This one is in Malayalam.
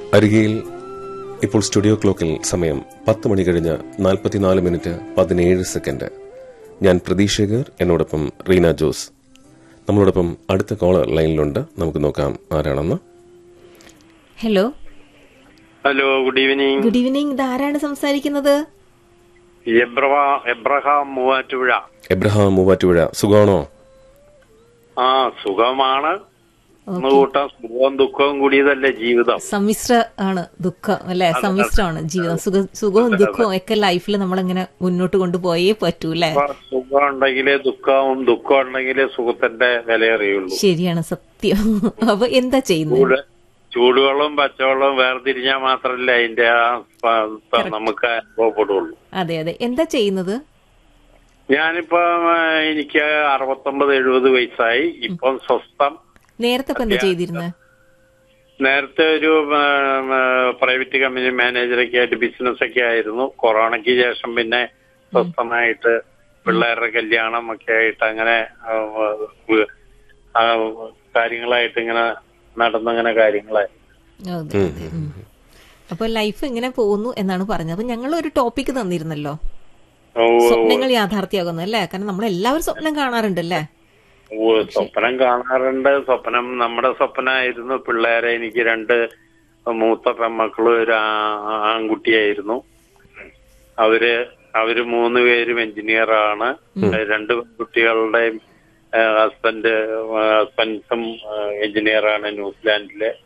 അരികയിൽ ഇപ്പോൾ സ്റ്റുഡിയോ ക്ലോക്കിൽ സമയം പത്ത് മണി കഴിഞ്ഞ് നാൽപ്പത്തിനാല് മിനിറ്റ് പതിനേഴ് സെക്കൻഡ് ഞാൻ പ്രതീക്ഷകർ എന്നോടൊപ്പം റീന ജോസ് നമ്മളോടൊപ്പം അടുത്ത കോളർ ലൈനിലുണ്ട് നമുക്ക് നോക്കാം ആരാണെന്ന് hello hello good evening good evening ഇത് ആരാണ് സംസാരിക്കുന്നത് എബ്രവ എബ്രഹാം മൂവാറ്റുപുഴ എബ്രഹാം മൂവാറ്റുപുഴ സുഖമാണോ ആ സുഖമാണ് ഒന്ന് കൂട്ടാം സുഖവും ദുഃഖവും കൂടിയതല്ലേ ജീവിതം സമ്മിശ്ര ആണ് ദുഃഖം അല്ലെ സമ്മിശ്രമാണ് ജീവിതം സുഖ സുഖവും ദുഃഖവും ഒക്കെ ലൈഫിൽ നമ്മളിങ്ങനെ മുന്നോട്ട് കൊണ്ടുപോയേ പറ്റൂ അല്ലെ അപ്പൊ സുഖം ഉണ്ടെങ്കിലേ ദുഃഖവും ദുഃഖം ഉണ്ടെങ്കിലേ സുഖത്തിന്റെ വില അറിയുള്ളൂ ശരിയാണ് സത്യം അപ്പൊ എന്താ ചെയ്യുന്നത് ചൂട് ചൂടുവെള്ളവും പച്ചവെള്ളവും വേർതിരിഞ്ഞാൽ മാത്രമല്ലേ അതിന്റെ ആ പ- പ- നമുക്ക് അനുഭവപ്പെടുള്ളൂ അതെ അതെ എന്താ ചെയ്യുന്നത് ഞാനിപ്പോ ആ, എനിക്ക് അറുപത്തൊമ്പത് എഴുപത് വയസ്സായി ഇപ്പം സ്വസ്ഥം നേരത്തെ ഇപ്പൊ എന്താ ചെയ്തിരുന്നത് നേരത്തെ ഒരു പ്രൈവറ്റ് കമ്പനി മാനേജറൊക്കെ ആയിട്ട് ബിസിനസ് ഒക്കെ ആയിരുന്നു കൊറോണയ്ക്ക് ശേഷം പിന്നെ സ്വസ്ഥമായിട്ട് പിള്ളേരുടെ കല്യാണം ഒക്കെ ആയിട്ട് അങ്ങനെ ആ, ഉ- ആ, കാര്യങ്ങളായിട്ട് ഇങ്ങനെ നടന്നങ്ങനെ കാര്യങ്ങളായി അതെ, അതെ. ഉം. അപ്പൊ ലൈഫ് ഇങ്ങനെ പോകുന്നു എന്നാണ് പറഞ്ഞത് അപ്പൊ ഞങ്ങൾ ഒരു ടോപ്പിക് തന്നിരുന്നല്ലോ ഓ, സ്വപ്നങ്ങൾ യാഥാർത്ഥ്യമാകുന്നു അല്ലേ കാരണം നമ്മൾ എല്ലാവരും സ്വപ്നം കാണാറുണ്ട് അല്ലേ ഓ, സ്വപ്നം കാണാറുണ്ട് സ്വപ്നം നമ്മുടെ സ്വപ്നമായിരുന്നു പിള്ളേരെ എനിക്ക് രണ്ട് മൂത്ത പെമ്മക്കളും ഒരു ആ- ആൺകുട്ടിയായിരുന്നു അവര് അവര് മൂന്ന് പേരും എഞ്ചിനീയറാണ് രണ്ട് കുട്ടികളുടെയും ഹസ്ബൻഡ് ഹസ്ബൻഡും എഞ്ചിനീയറാണ് ന്യൂസിലാൻഡിലെ